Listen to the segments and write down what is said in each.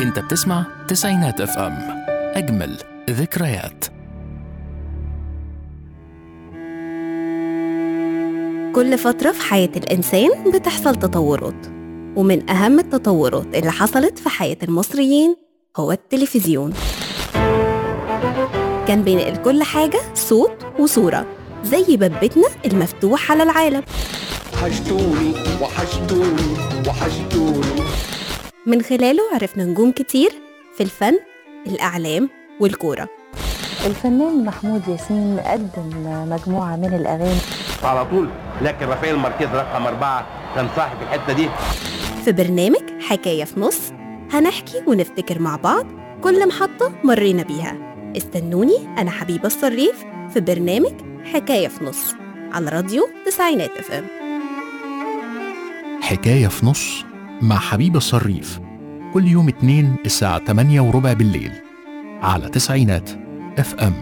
انت بتسمع تسعينات اف ام اجمل ذكريات كل فترة في حياة الإنسان بتحصل تطورات ومن أهم التطورات اللي حصلت في حياة المصريين هو التلفزيون كان بينقل كل حاجة صوت وصورة زي باب بيتنا المفتوح على العالم وحشتوني وحشتوني وحشتوني من خلاله عرفنا نجوم كتير في الفن الإعلام والكورة الفنان محمود ياسين قدم مجموعة من الأغاني على طول لكن رافائيل ماركيز رقم أربعة كان صاحب الحتة دي في برنامج حكاية في نص هنحكي ونفتكر مع بعض كل محطة مرينا بيها استنوني أنا حبيبة الصريف في برنامج حكاية في نص على راديو تسعينات اف ام حكاية في نص مع حبيب الصريف كل يوم اتنين الساعة 8 وربع بالليل على تسعينات اف ام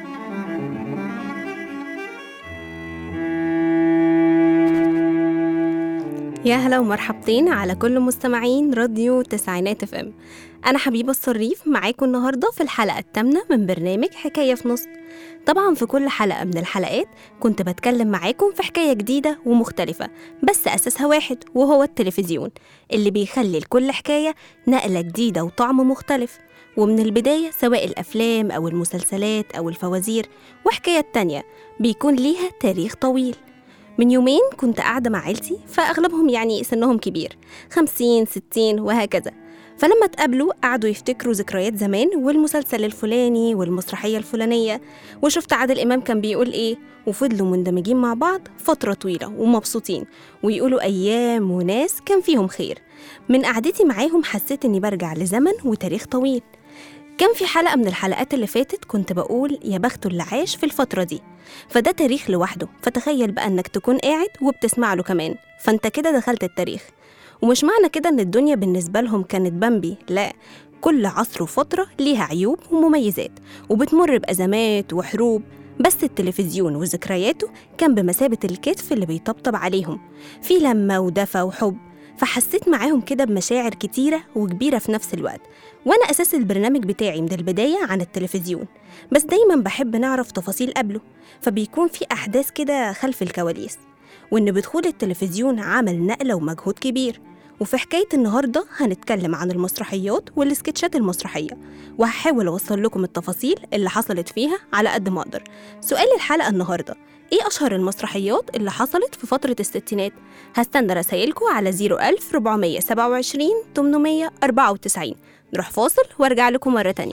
يا هلا ومرحبتين على كل مستمعين راديو تسعينات اف ام انا حبيبه الصريف معاكم النهارده في الحلقه الثامنه من برنامج حكايه في نص طبعا في كل حلقه من الحلقات كنت بتكلم معاكم في حكايه جديده ومختلفه بس اساسها واحد وهو التلفزيون اللي بيخلي لكل حكايه نقله جديده وطعم مختلف ومن البداية سواء الأفلام أو المسلسلات أو الفوازير وحكاية تانية بيكون ليها تاريخ طويل من يومين كنت قاعدة مع عيلتي فأغلبهم يعني سنهم كبير خمسين ستين وهكذا فلما اتقابلوا قعدوا يفتكروا ذكريات زمان والمسلسل الفلاني والمسرحية الفلانية وشفت عادل إمام كان بيقول إيه وفضلوا مندمجين مع بعض فترة طويلة ومبسوطين ويقولوا أيام وناس كان فيهم خير من قعدتي معاهم حسيت إني برجع لزمن وتاريخ طويل كان في حلقة من الحلقات اللي فاتت كنت بقول يا بخته اللي عاش في الفترة دي فده تاريخ لوحده فتخيل بقى انك تكون قاعد وبتسمع له كمان فانت كده دخلت التاريخ ومش معنى كده ان الدنيا بالنسبة لهم كانت بامبي لا كل عصر وفترة ليها عيوب ومميزات وبتمر بأزمات وحروب بس التلفزيون وذكرياته كان بمثابة الكتف اللي بيطبطب عليهم في لمة ودفى وحب فحسيت معاهم كده بمشاعر كتيرة وكبيرة في نفس الوقت وأنا أساس البرنامج بتاعي من البداية عن التلفزيون بس دايما بحب نعرف تفاصيل قبله فبيكون في أحداث كده خلف الكواليس وإن بدخول التلفزيون عمل نقلة ومجهود كبير وفي حكاية النهاردة هنتكلم عن المسرحيات والسكتشات المسرحية وهحاول أوصل لكم التفاصيل اللي حصلت فيها على قد ما أقدر سؤال الحلقة النهاردة إيه أشهر المسرحيات اللي حصلت في فترة الستينات؟ هستنى رسايلكم على 01000 427 894 نروح فاصل وارجع لكم مرة تانية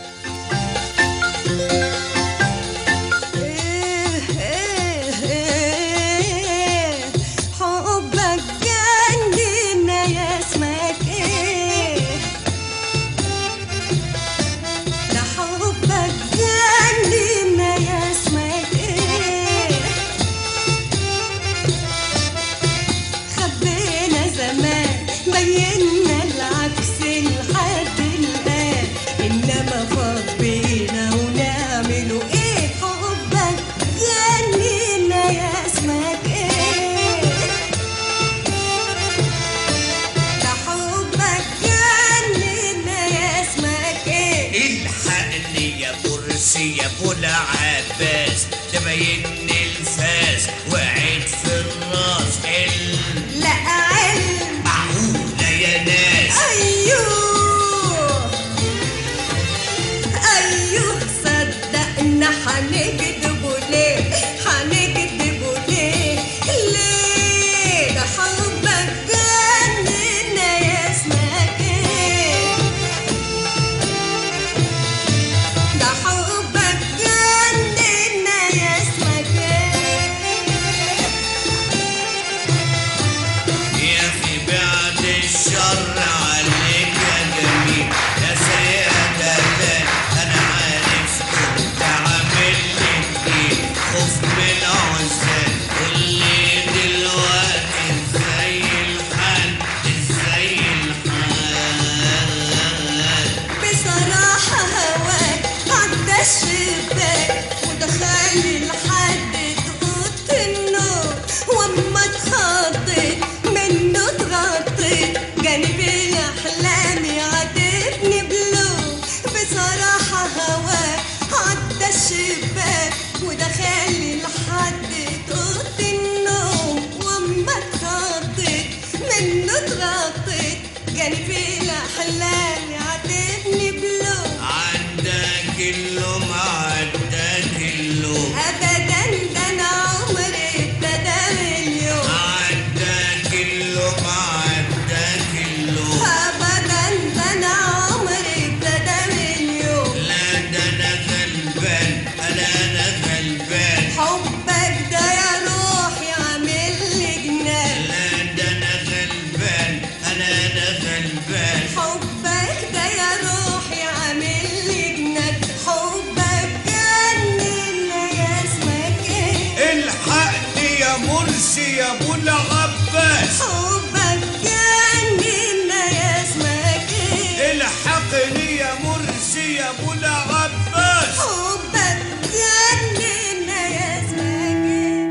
حبك جننا يا اسمك ايه ده حبك جننا يا اسمك ايه خبينا زمان بينا العكس لحد الآن إنما فضينا ونعمله إيه حبك جننا يا اسمك إيه ده حبك جننا يا اسمك إيه الحقني يا كرسي يا ابو العباس ده باين الفاس وعيد في الراس ال- لا علم معقولة يا ناس أيوه أيوه صدقنا حنكدبوا ليه حنكدبوا ليه ليه ده حبك جننا يا اسمك ايه ده حبك جننا يا اسمك ايه تاني في الأحلام يعاتبني بلوم عداك اللوم عداك اللوم أبدا ده أنا عمري ابتدى من اليوم عداك اللوم عداك اللوم أبدا ده أنا عمري ابتدى من اليوم لا ده انا غلبان انا انا غلبان حبك ده يا روحي عامل لي جنان لا ده انا غلبان انا انا غلبان حبك ده يا روحي عامل لي جنان حبك جنن يا اسمك ايه الحقني يا مرسي يا ابو العباس حبك جنن يا اسمك ايه الحقني يا مرسي يا ابو العباس حبك جنن يا اسمك ايه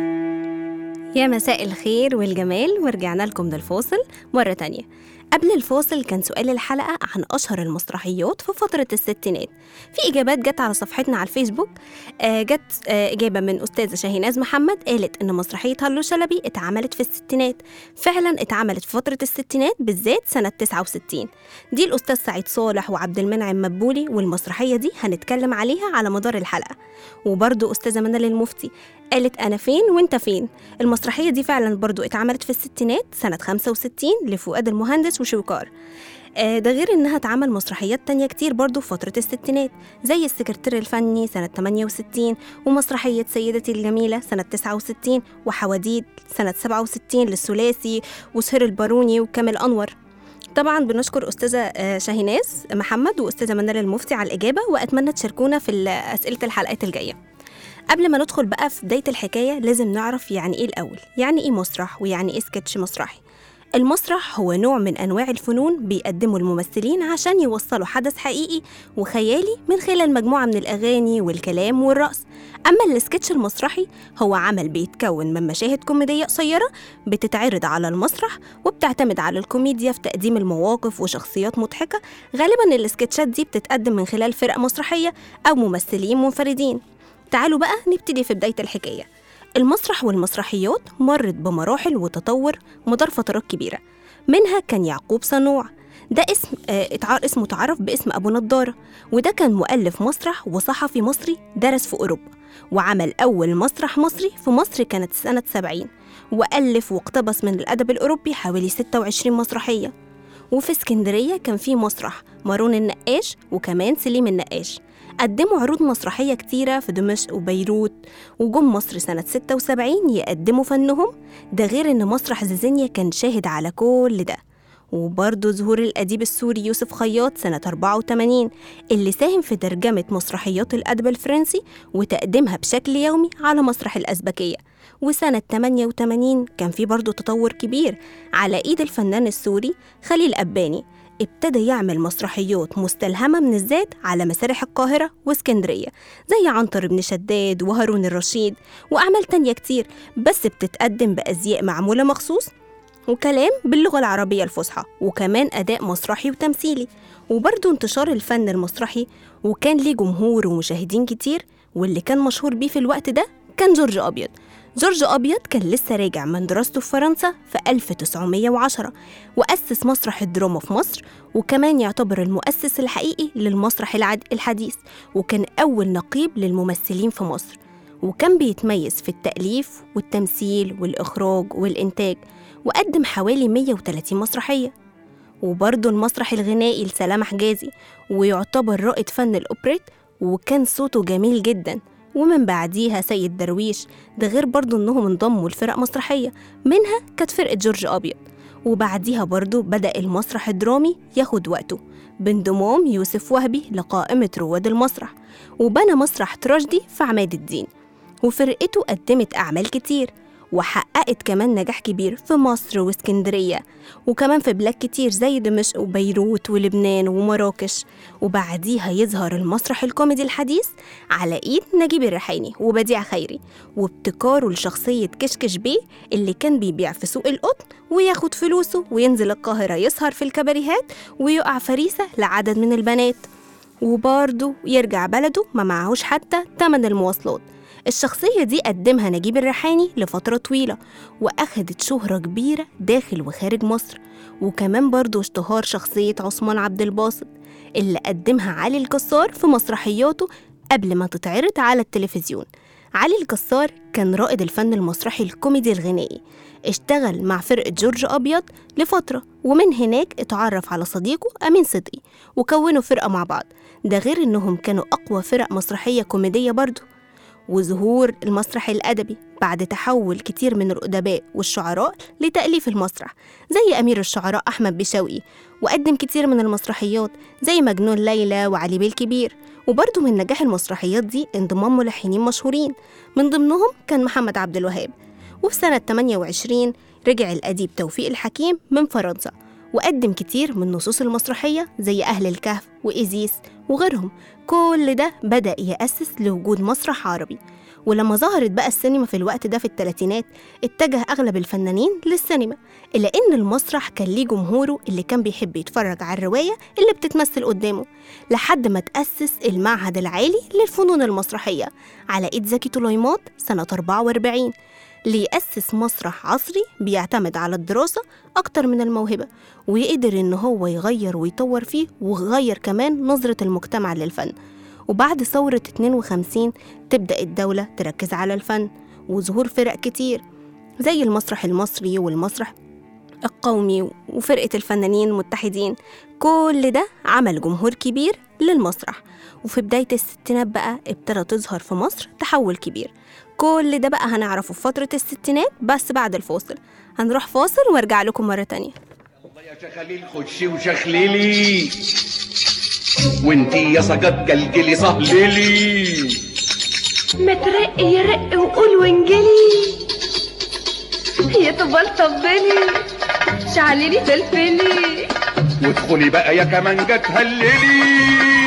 يا مساء الخير والجمال ورجعنا لكم للفاصل مرة تانية قبل الفاصل كان سؤال الحلقة عن أشهر المسرحيات في فترة الستينات في إجابات جت على صفحتنا على الفيسبوك آه، جت آه، إجابة من أستاذة شاهيناز محمد قالت إن مسرحية هلو شلبي اتعملت في الستينات فعلا اتعملت في فترة الستينات بالذات سنة 69 دي الأستاذ سعيد صالح وعبد المنعم مدبولي والمسرحية دي هنتكلم عليها على مدار الحلقة وبرضو أستاذة منال المفتي قالت أنا فين وأنت فين المسرحية دي فعلا برضو اتعملت في الستينات سنة 65 لفؤاد المهندس وشويكار آه، ده غير إنها اتعمل مسرحيات تانية كتير برضو في فترة الستينات زي السكرتير الفني سنة 68 ومسرحية سيدتي الجميلة سنة 69 وحواديت سنة 67 للثلاثي وسهير الباروني وكامل أنور طبعا بنشكر أستاذة آه، شاهيناز محمد وأستاذة منال المفتي على الإجابة وأتمنى تشاركونا في ال- أسئلة الحلقات الجاية قبل ما ندخل بقى في بداية الحكاية لازم نعرف يعني إيه الأول يعني إيه مسرح ويعني إيه سكتش مسرحي المسرح هو نوع من أنواع الفنون بيقدمه الممثلين عشان يوصلوا حدث حقيقي وخيالي من خلال مجموعة من الأغاني والكلام والرقص أما السكتش المسرحي هو عمل بيتكون من مشاهد كوميدية قصيرة بتتعرض على المسرح وبتعتمد على الكوميديا في تقديم المواقف وشخصيات مضحكة غالبا السكتشات دي بتتقدم من خلال فرق مسرحية أو ممثلين منفردين تعالوا بقى نبتدي في بداية الحكاية المسرح والمسرحيات مرت بمراحل وتطور مدار فترات كبيرة منها كان يعقوب صنوع ده اسم آه، اتع- اسمه اتعرف باسم أبو نضارة وده كان مؤلف مسرح وصحفي مصري درس في أوروبا وعمل أول مسرح مصري في مصر كانت سنة 70 وألف واقتبس من الأدب الأوروبي حوالي 26 مسرحية وفي اسكندرية كان في مسرح مارون النقاش وكمان سليم النقاش قدموا عروض مسرحية كتيرة في دمشق وبيروت وجم مصر سنة 76 يقدموا فنهم ده غير إن مسرح زيزينيا كان شاهد على كل ده وبرضه ظهور الأديب السوري يوسف خياط سنة 84 اللي ساهم في ترجمة مسرحيات الأدب الفرنسي وتقديمها بشكل يومي على مسرح الأزبكية وسنة 88 كان في برضه تطور كبير على إيد الفنان السوري خليل أباني ابتدى يعمل مسرحيات مستلهمة من الذات على مسارح القاهرة واسكندرية زي عنتر بن شداد وهارون الرشيد وأعمال تانية كتير بس بتتقدم بأزياء معمولة مخصوص وكلام باللغة العربية الفصحى وكمان أداء مسرحي وتمثيلي وبرضه انتشار الفن المسرحي وكان ليه جمهور ومشاهدين كتير واللي كان مشهور بيه في الوقت ده كان جورج أبيض جورج أبيض كان لسه راجع من دراسته في فرنسا في 1910 وأسس مسرح الدراما في مصر وكمان يعتبر المؤسس الحقيقي للمسرح العد- الحديث وكان أول نقيب للممثلين في مصر وكان بيتميز في التأليف والتمثيل والإخراج والإنتاج وقدم حوالي 130 مسرحية وبرضه المسرح الغنائي لسلام حجازي ويعتبر رائد فن الأوبريت وكان صوته جميل جدا ومن بعديها سيد درويش ده غير برضه إنهم انضموا لفرق مسرحية منها كانت فرقة جورج أبيض وبعديها برضه بدأ المسرح الدرامي ياخد وقته بانضمام يوسف وهبي لقائمة رواد المسرح وبنى مسرح تراجيدي في عماد الدين وفرقته قدمت أعمال كتير وحققت كمان نجاح كبير في مصر واسكندرية وكمان في بلاد كتير زي دمشق وبيروت ولبنان ومراكش وبعديها يظهر المسرح الكوميدي الحديث على إيد نجيب الريحاني وبديع خيري وابتكاره لشخصية كشكش بيه اللي كان بيبيع في سوق القطن وياخد فلوسه وينزل القاهرة يسهر في الكباريهات ويقع فريسة لعدد من البنات وبرضه يرجع بلده ما معهوش حتى تمن المواصلات الشخصية دي قدمها نجيب الريحاني لفترة طويلة وأخدت شهرة كبيرة داخل وخارج مصر وكمان برضو اشتهار شخصية عثمان عبد الباسط اللي قدمها علي الجسار في مسرحياته قبل ما تتعرض على التلفزيون علي الجسار كان رائد الفن المسرحي الكوميدي الغنائي اشتغل مع فرقة جورج أبيض لفترة ومن هناك اتعرف على صديقه أمين صدقي وكونوا فرقة مع بعض ده غير إنهم كانوا أقوى فرق مسرحية كوميدية برضو وظهور المسرح الأدبي بعد تحول كتير من الأدباء والشعراء لتأليف المسرح زي أمير الشعراء أحمد بشوقي وقدم كتير من المسرحيات زي مجنون ليلى وعلي بيه الكبير وبرضه من نجاح المسرحيات دي انضمام ملحنين مشهورين من ضمنهم كان محمد عبد الوهاب وفي سنة 28 رجع الأديب توفيق الحكيم من فرنسا وقدم كتير من نصوص المسرحية زي أهل الكهف وإيزيس وغيرهم كل ده بدأ يأسس لوجود مسرح عربي ولما ظهرت بقى السينما في الوقت ده في الثلاثينات اتجه أغلب الفنانين للسينما إلا إن المسرح كان ليه جمهوره اللي كان بيحب يتفرج على الرواية اللي بتتمثل قدامه لحد ما تأسس المعهد العالي للفنون المسرحية على إيد زكي طليمات سنة 44 ليأسس مسرح عصري بيعتمد على الدراسة أكتر من الموهبة ويقدر إن هو يغير ويطور فيه ويغير كمان نظرة المجتمع للفن وبعد ثورة 52 تبدأ الدولة تركز على الفن وظهور فرق كتير زي المسرح المصري والمسرح القومي وفرقة الفنانين المتحدين كل ده عمل جمهور كبير للمسرح وفي بداية الستينات بقى ابتدى تظهر في مصر تحول كبير كل ده بقى هنعرفه في فترة الستينات بس بعد الفاصل هنروح فاصل وارجع لكم مرة تانية يا شخاليل خشي وشخللي وانتي يا سجاد جلجلي صهللي ما ترق يا رق وقول وانجلي يا طبال طبلي شعللي فلفلي وادخلي بقى يا كمانجة تهللي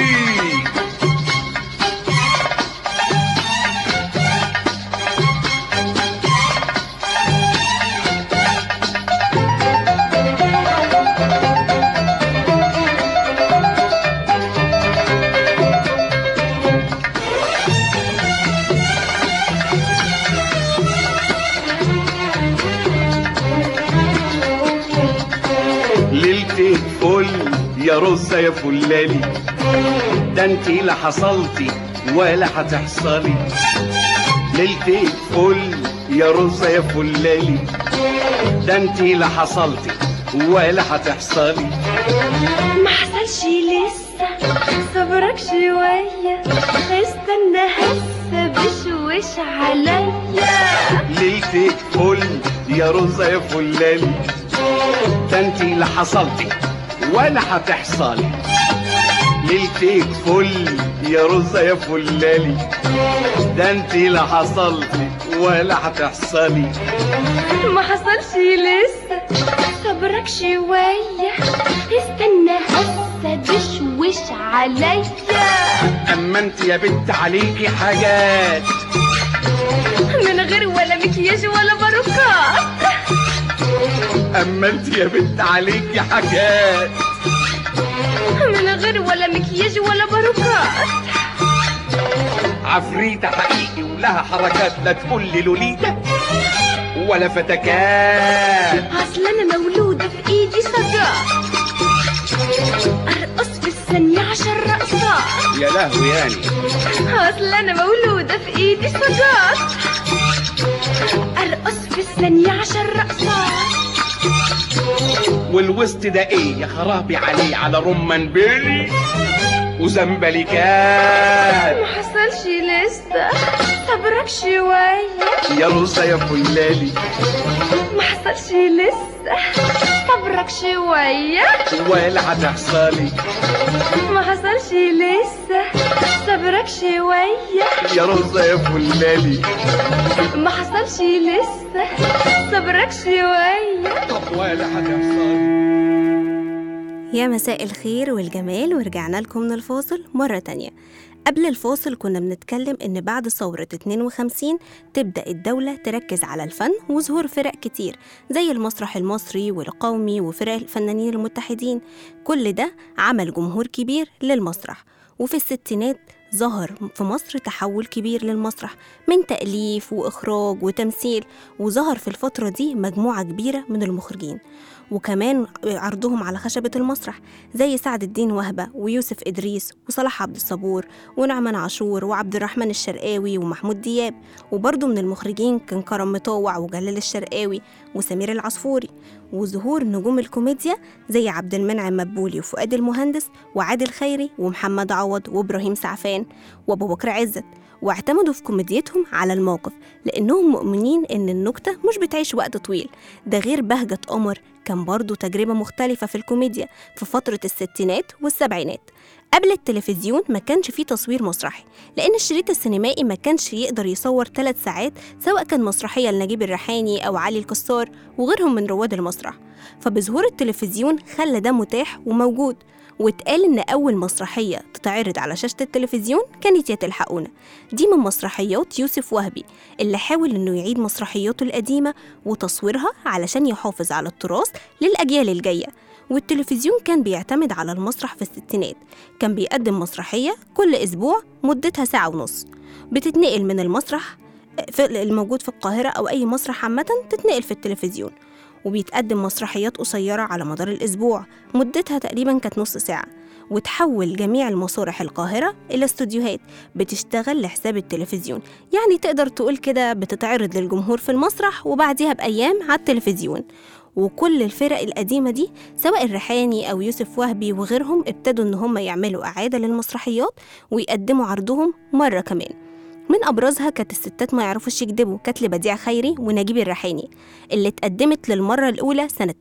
ليلتي فل يا رزة يا فلالي ده انتي لا حصلتي ولا هتحصلي ليلتي فل يا رزة يا فلالي ده انتي لا حصلتي ولا هتحصلي ما حصلش لسه صبرك شوية استنى هسه بشوش عليا ليلتك فل يا رزة يا فلالي ده انتي لا حصلتي ولا هتحصلي ليلتك فل يا رزة يا فلالي ده انتي لا حصلتي ولا هتحصلي ما حصلش لسه صبرك شوية استنى هسه بشوش عليا اما انت يا بنت عليكي حاجات من غير ولا مكياج ولا باروكات اما انت يا بنت عليكي حاجات من غير ولا مكياج ولا باروكات عفريتة حقيقي ولها حركات لا تقول لي لوليتا ولا فتكات اصل انا مولودة في ايدي صدى ارقص في الثانية عشر رقصات يا لهوي يعني اصل انا مولودة في ايدي صدى ارقص في الثانية عشر رقصات والوسط ده ايه يا خرابي عليه على رمان بيلي وزنبلكات ما حصلش لسه صبرك شوية يا روسا يا فلالي ما حصلش لسه صبرك شوية ولا هتحصلي ما حصلش لسه صبرك شوية يا روسا يا فلالي ما حصلش لسه صبرك شوية طب ولا هتحصلي يا مساء الخير والجمال ورجعنا لكم من الفاصل مرة تانية قبل الفاصل كنا بنتكلم إن بعد ثورة 52 تبدأ الدولة تركز على الفن وظهور فرق كتير زي المسرح المصري والقومي وفرق الفنانين المتحدين كل ده عمل جمهور كبير للمسرح وفي الستينات ظهر في مصر تحول كبير للمسرح من تأليف وإخراج وتمثيل وظهر في الفترة دي مجموعة كبيرة من المخرجين وكمان عرضهم على خشبة المسرح زي سعد الدين وهبة ويوسف إدريس وصلاح عبد الصبور ونعمان عاشور وعبد الرحمن الشرقاوي ومحمود دياب وبرضه من المخرجين كان كرم مطوع وجلال الشرقاوي وسمير العصفوري وظهور نجوم الكوميديا زي عبد المنعم مدبولي وفؤاد المهندس وعادل خيري ومحمد عوض وابراهيم سعفان وابو بكر عزت واعتمدوا في كوميديتهم على الموقف لأنهم مؤمنين إن النكتة مش بتعيش وقت طويل ده غير بهجة قمر كان برضه تجربة مختلفة في الكوميديا في فترة الستينات والسبعينات قبل التلفزيون ما كانش فيه تصوير مسرحي لأن الشريط السينمائي ما كانش يقدر يصور ثلاث ساعات سواء كان مسرحية لنجيب الريحاني أو علي الكسار وغيرهم من رواد المسرح فبظهور التلفزيون خلى ده متاح وموجود واتقال إن أول مسرحية تتعرض على شاشة التلفزيون كانت يا تلحقونا دي من مسرحيات يوسف وهبي اللي حاول إنه يعيد مسرحياته القديمة وتصويرها علشان يحافظ على التراث للأجيال الجاية والتلفزيون كان بيعتمد على المسرح في الستينات كان بيقدم مسرحية كل أسبوع مدتها ساعة ونص بتتنقل من المسرح في الموجود في القاهرة أو أي مسرح عامة تتنقل في التلفزيون وبيتقدم مسرحيات قصيرة على مدار الأسبوع مدتها تقريبا كانت نص ساعة وتحول جميع المسارح القاهرة إلى استوديوهات بتشتغل لحساب التلفزيون يعني تقدر تقول كده بتتعرض للجمهور في المسرح وبعديها بأيام على التلفزيون وكل الفرق القديمة دي سواء الريحاني أو يوسف وهبي وغيرهم ابتدوا إن هم يعملوا إعادة للمسرحيات ويقدموا عرضهم مرة كمان من أبرزها كانت الستات ما يعرفوش يكذبوا كانت لبديع خيري ونجيب الريحاني اللي اتقدمت للمرة الأولى سنة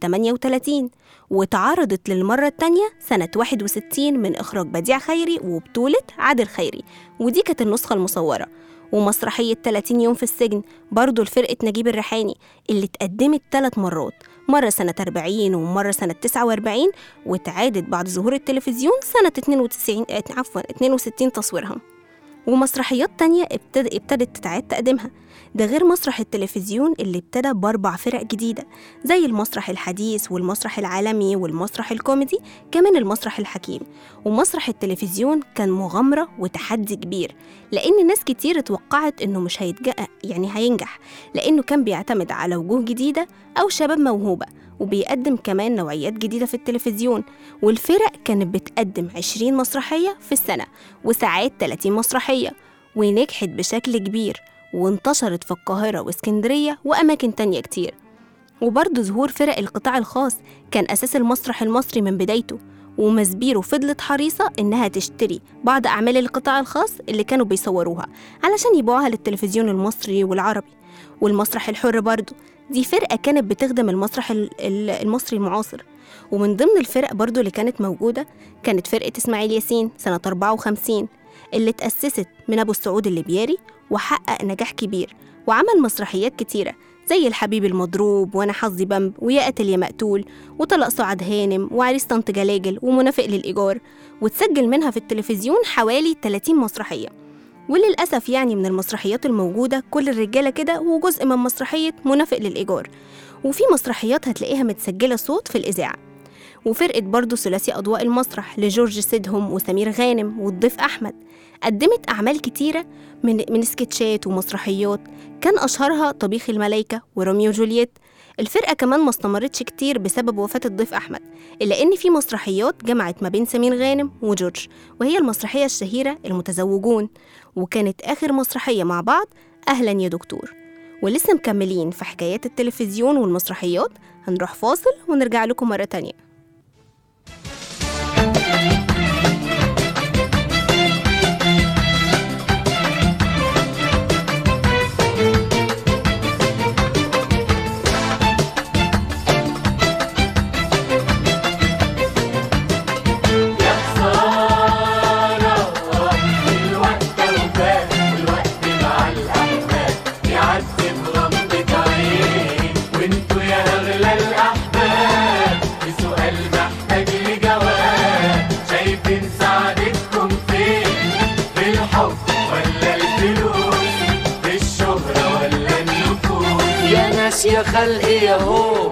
38 واتعرضت للمرة التانية سنة 61 من إخراج بديع خيري وبطولة عادل خيري ودي كانت النسخة المصورة ومسرحية 30 يوم في السجن برضو لفرقة نجيب الريحاني اللي اتقدمت ثلاث مرات مرة سنة 40 ومرة سنة 49 واتعادت بعد ظهور التلفزيون سنة 92 آه، عفوا 62 تصويرها ومسرحيات تانية ابتد... ابتدت تتعاد تقديمها ده غير مسرح التلفزيون اللي ابتدى بأربع فرق جديدة زي المسرح الحديث والمسرح العالمي والمسرح الكوميدي كمان المسرح الحكيم ومسرح التلفزيون كان مغامرة وتحدي كبير لأن ناس كتير اتوقعت إنه مش هيتج... يعني هينجح لأنه كان بيعتمد على وجوه جديدة أو شباب موهوبة وبيقدم كمان نوعيات جديدة في التلفزيون والفرق كانت بتقدم 20 مسرحية في السنة وساعات 30 مسرحية ونجحت بشكل كبير وانتشرت في القاهرة واسكندرية وأماكن تانية كتير وبرضه ظهور فرق القطاع الخاص كان أساس المسرح المصري من بدايته ومسبيرو فضلت حريصة إنها تشتري بعض أعمال القطاع الخاص اللي كانوا بيصوروها علشان يبيعوها للتلفزيون المصري والعربي والمسرح الحر برضه دي فرقة كانت بتخدم المسرح ال- ال- المصري المعاصر ومن ضمن الفرق برضو اللي كانت موجودة كانت فرقة إسماعيل ياسين سنة 54 اللي اتأسست من أبو السعود الليبياري وحقق نجاح كبير وعمل مسرحيات كتيرة زي الحبيب المضروب وأنا حظي بمب ويا قاتل يا مقتول وطلق سعاد هانم وعريس طنط جلاجل ومنافق للإيجار وتسجل منها في التلفزيون حوالي 30 مسرحية وللأسف يعني من المسرحيات الموجودة كل الرجالة كده وجزء من مسرحية منافق للإيجار وفي مسرحيات هتلاقيها متسجلة صوت في الإذاعة وفرقة برضه ثلاثي أضواء المسرح لجورج سيدهم وسمير غانم والضيف أحمد قدمت أعمال كتيرة من من سكتشات ومسرحيات كان أشهرها طبيخ الملايكة وروميو وجولييت الفرقة كمان ما استمرتش كتير بسبب وفاة الضيف أحمد إلا إن في مسرحيات جمعت ما بين سمير غانم وجورج وهي المسرحية الشهيرة المتزوجون وكانت آخر مسرحية مع بعض أهلا يا دكتور ولسه مكملين في حكايات التلفزيون والمسرحيات هنروح فاصل ونرجع لكم مرة تانية وانتوا يا اغلى الاحباب في سؤال محتاج لجواب شايفين سعادتكم فين في الحب ولا الفلوس في الشهرة ولا النفوس يا ناس يا خلقي يا هو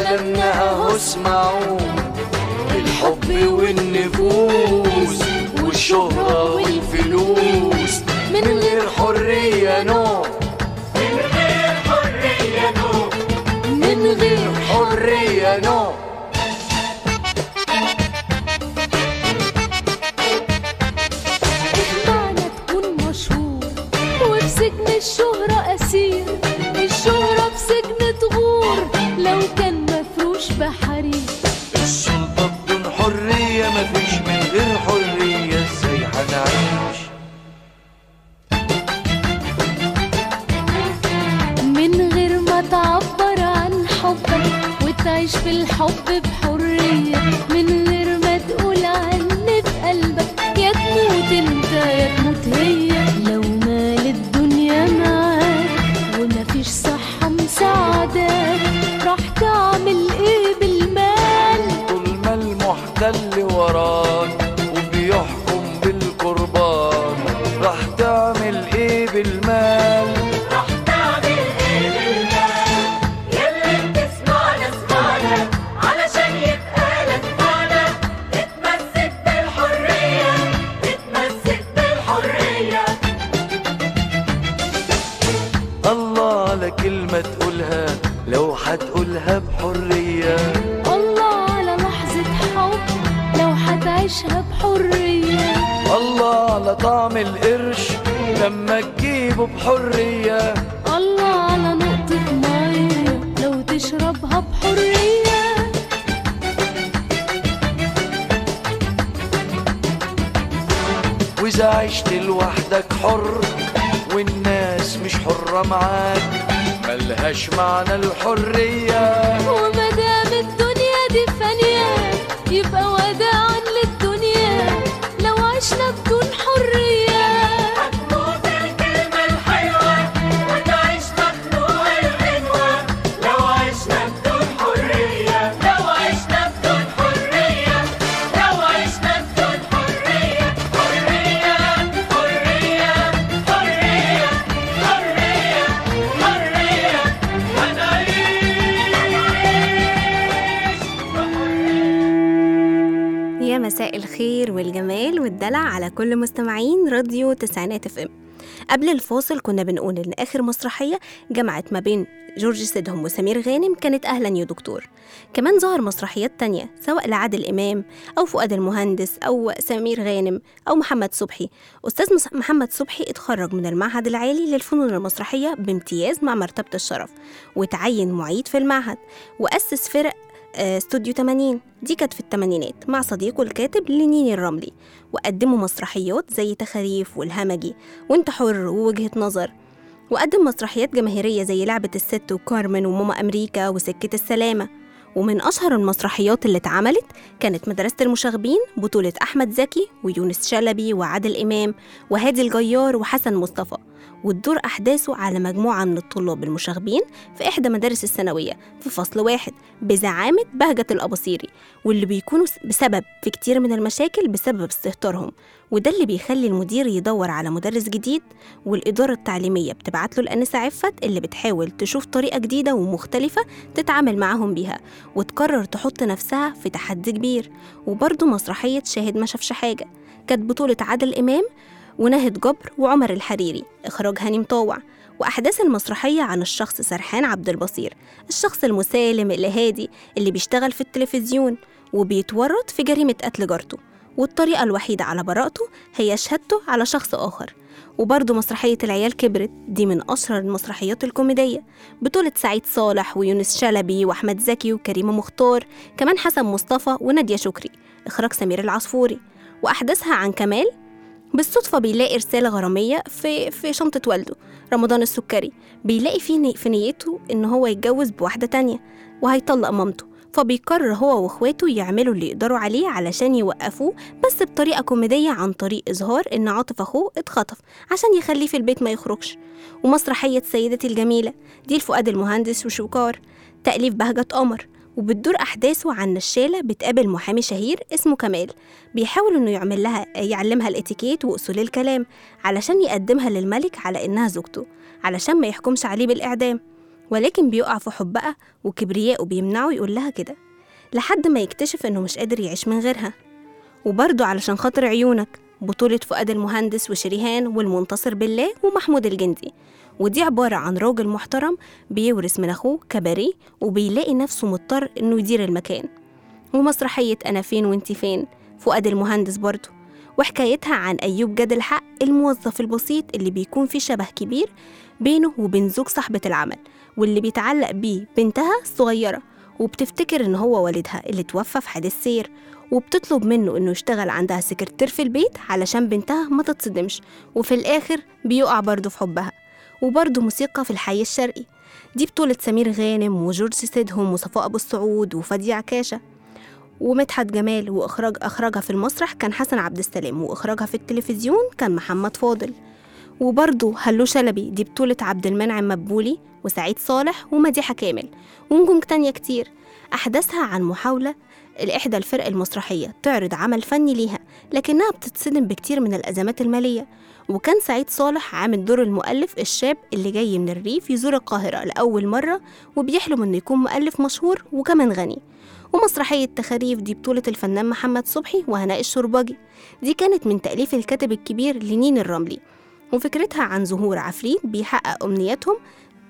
كلامنا اهو اسمعوا الحب والنفوس والشهرة والفلوس من غير حرية نو من غير حرية نو من غير حرية نو معنى تكون مشهور وفي سجن الشهرة أسير الشهرة في سجن تغور لو كان مفروش بحرير السلطة بدون حرية مفيش من غير حرية ازاي هنعيش من غير ما تعبر عن حبك وتعيش في الحب بحرية من غير ما تقول عني في قلبك يا تموت انت يا تموت هي لو مال الدنيا معاك ومفيش صحة مساعداك راح تعمل ايه بالمال طول ما المحتل وراك وبيحكم بالقربان راح تعمل ايه بالمال راح تعمل ايه بالمال يلي بتسمعنا اسمعنا علشان يبقى لك معنى اتمسك بالحرية اتمسك بالحرية الله على كلمة تقولها لو هتقولها بحرية الله على لحظة حب لو هتعيشها بحرية الله على طعم القرش لما تجيبه بحرية الله على نقطة مية لو تشربها بحرية وإذا عشت لوحدك حر والناس مش حرة معاك ملهاش معنى الحرية ومادام الدنيا دي فانية يبقى وداعا للدنيا لو عشنا بدون حرية هتموت الكلمة الحلوة وتعيش مخنوق الغنوة لو عشنا بدون حرية لو عشنا بدون حرية لو عشنا بدون حرية حرية حرية حرية حرية حرية هنعيش يا مساء الخير والجمال والدلع على كل مستمعين راديو تسعينات اف ام قبل الفاصل كنا بنقول ان اخر مسرحيه جمعت ما بين جورج سيدهم وسمير غانم كانت اهلا يا دكتور كمان ظهر مسرحيات تانية سواء لعادل امام او فؤاد المهندس او سمير غانم او محمد صبحي استاذ مس- محمد صبحي اتخرج من المعهد العالي للفنون المسرحيه بامتياز مع مرتبه الشرف وتعين معيد في المعهد واسس فرق آه، استوديو 80 دي كانت في الثمانينات مع صديقه الكاتب لينين الرملي وقدموا مسرحيات زي تخاريف والهمجي وانت حر ووجهة نظر وقدم مسرحيات جماهيرية زي لعبة الست وكارمن وماما أمريكا وسكة السلامة ومن أشهر المسرحيات اللي اتعملت كانت مدرسة المشاغبين بطولة أحمد زكي ويونس شلبي وعادل إمام وهادي الجيار وحسن مصطفى وتدور أحداثه على مجموعة من الطلاب المشاغبين في إحدى مدارس الثانوية في فصل واحد بزعامة بهجة الأباصيري واللي بيكونوا س- بسبب في كتير من المشاكل بسبب استهتارهم وده اللي بيخلي المدير يدور على مدرس جديد والإدارة التعليمية بتبعت له الأنسة عفت اللي بتحاول تشوف طريقة جديدة ومختلفة تتعامل معاهم بيها وتقرر تحط نفسها في تحدي كبير وبرضه مسرحية شاهد ما شافش حاجة كانت بطولة عادل إمام وناهد جبر وعمر الحريري إخراج هاني مطاوع وأحداث المسرحية عن الشخص سرحان عبد البصير الشخص المسالم الهادي اللي بيشتغل في التلفزيون وبيتورط في جريمة قتل جارته والطريقة الوحيدة على براءته هي شهادته على شخص آخر وبرضه مسرحية العيال كبرت دي من أشهر المسرحيات الكوميدية بطولة سعيد صالح ويونس شلبي وأحمد زكي وكريمة مختار كمان حسن مصطفى ونادية شكري إخراج سمير العصفوري وأحداثها عن كمال بالصدفة بيلاقي رسالة غرامية في في شنطة والده رمضان السكري بيلاقي في ني- في نيته إن هو يتجوز بواحدة تانية وهيطلق مامته فبيقرر هو واخواته يعملوا اللي يقدروا عليه علشان يوقفوه بس بطريقة كوميدية عن طريق إظهار إن عاطف أخوه اتخطف عشان يخليه في البيت ما يخرجش ومسرحية سيدتي الجميلة دي لفؤاد المهندس وشوكار تأليف بهجة قمر وبتدور أحداثه عن نشالة بتقابل محامي شهير اسمه كمال بيحاول إنه يعمل لها يعلمها الاتيكيت وأصول الكلام علشان يقدمها للملك على إنها زوجته علشان ما يحكمش عليه بالإعدام ولكن بيقع في حبها وكبرياءه بيمنعه يقول لها كده لحد ما يكتشف إنه مش قادر يعيش من غيرها وبرضه علشان خاطر عيونك بطولة فؤاد المهندس وشريهان والمنتصر بالله ومحمود الجندي ودي عبارة عن راجل محترم بيورث من أخوه كباريه وبيلاقي نفسه مضطر إنه يدير المكان ومسرحية أنا فين وانتي فين فؤاد المهندس برضه وحكايتها عن أيوب جاد الحق الموظف البسيط اللي بيكون في شبه كبير بينه وبين زوج صاحبة العمل واللي بيتعلق بيه بنتها الصغيرة وبتفتكر إن هو والدها اللي توفى في حادث سير وبتطلب منه إنه يشتغل عندها سكرتير في البيت علشان بنتها ما تتصدمش وفي الآخر بيقع برضه في حبها وبرضه موسيقى في الحي الشرقي دي بطولة سمير غانم وجورج سيدهم وصفاء أبو السعود وفادية عكاشة ومدحت جمال وإخراج أخرجها في المسرح كان حسن عبد السلام وإخراجها في التلفزيون كان محمد فاضل وبرضه هلو شلبي دي بطولة عبد المنعم مبولي وسعيد صالح ومديحة كامل ونجوم تانية كتير أحداثها عن محاولة لإحدى الفرق المسرحية تعرض عمل فني ليها لكنها بتتصدم بكتير من الأزمات المالية وكان سعيد صالح عامل دور المؤلف الشاب اللي جاي من الريف يزور القاهرة لأول مرة وبيحلم إنه يكون مؤلف مشهور وكمان غني ومسرحية تخاريف دي بطولة الفنان محمد صبحي وهناء الشرباجي دي كانت من تأليف الكاتب الكبير لنين الرملي وفكرتها عن ظهور عفريت بيحقق أمنياتهم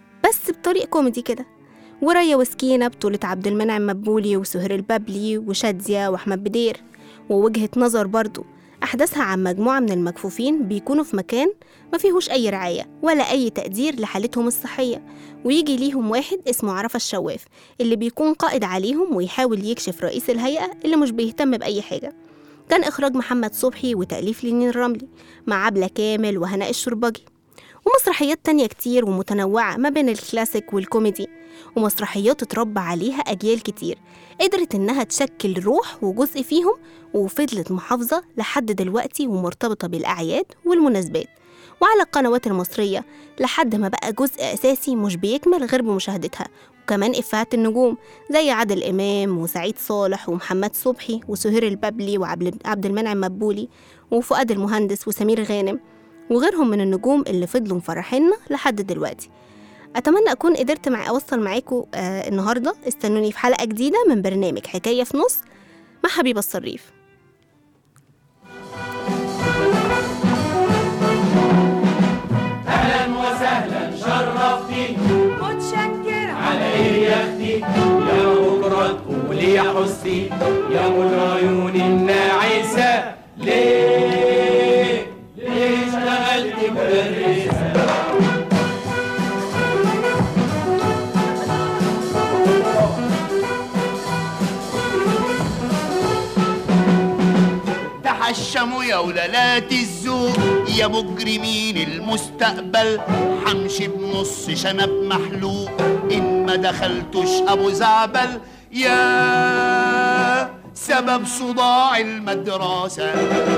بس بطريق كوميدي كده وريا وسكينة بطولة عبد المنعم مبولي وسهير البابلي وشادية وأحمد بدير ووجهة نظر برضو أحداثها عن مجموعة من المكفوفين بيكونوا في مكان ما فيهوش أي رعاية ولا أي تقدير لحالتهم الصحية ويجي ليهم واحد اسمه عرفة الشواف اللي بيكون قائد عليهم ويحاول يكشف رئيس الهيئة اللي مش بيهتم بأي حاجة كان إخراج محمد صبحي وتأليف لينين الرملي مع عبلة كامل وهناء الشربجي ومسرحيات تانية كتير ومتنوعة ما بين الكلاسيك والكوميدي ومسرحيات اتربى عليها أجيال كتير قدرت إنها تشكل روح وجزء فيهم وفضلت محافظة لحد دلوقتي ومرتبطة بالأعياد والمناسبات وعلى القنوات المصرية لحد ما بقى جزء أساسي مش بيكمل غير بمشاهدتها وكمان إفيهات النجوم زي عادل إمام وسعيد صالح ومحمد صبحي وسهير البابلي وعبد المنعم مبولي وفؤاد المهندس وسمير غانم وغيرهم من النجوم اللي فضلوا مفرحينا لحد دلوقتي أتمنى أكون قدرت مع أوصل معاكم آه النهاردة استنوني في حلقة جديدة من برنامج حكاية في نص مع حبيبة الصريف اهلا وسهلا شرفتي متشكرة على ايه يا اختي يا بكره تقولي يا حسي يا ام العيون الناعسه ليه ليه اشتغلت مدرسه تحشموا يا ولالات الذوق يا مجرمين المستقبل حمشي بنص شنب محلوق ان ما دخلتش ابو زعبل يا سبب صداع المدرسه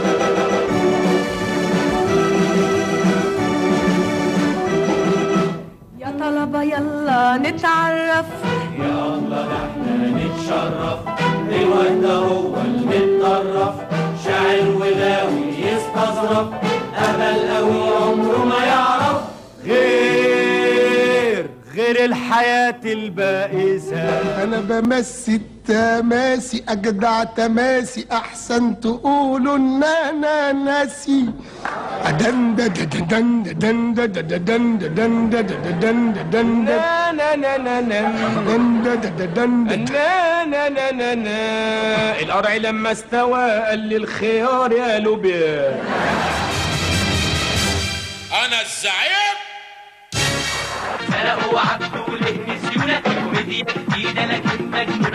يا طلبة يلا نتعرف يا الله ده احنا نتشرف الواد ده هو المتطرف شاعر وغاوي يستظرف امل قوي عمره ما يعرف غير غير الحياة البائسة انا بمسي التماسي اجدع تماسي احسن تقولوا ان انا ناسي دن دن دن دن دن دن دن دن دن نا نا نا نا نا دن نا نا نا نا نا القرع لما استوى قال لي الخيار يا لوبيا انا الزعيم انا هو عبد وله نسيونة كوميديا جديدة لكن مجنونة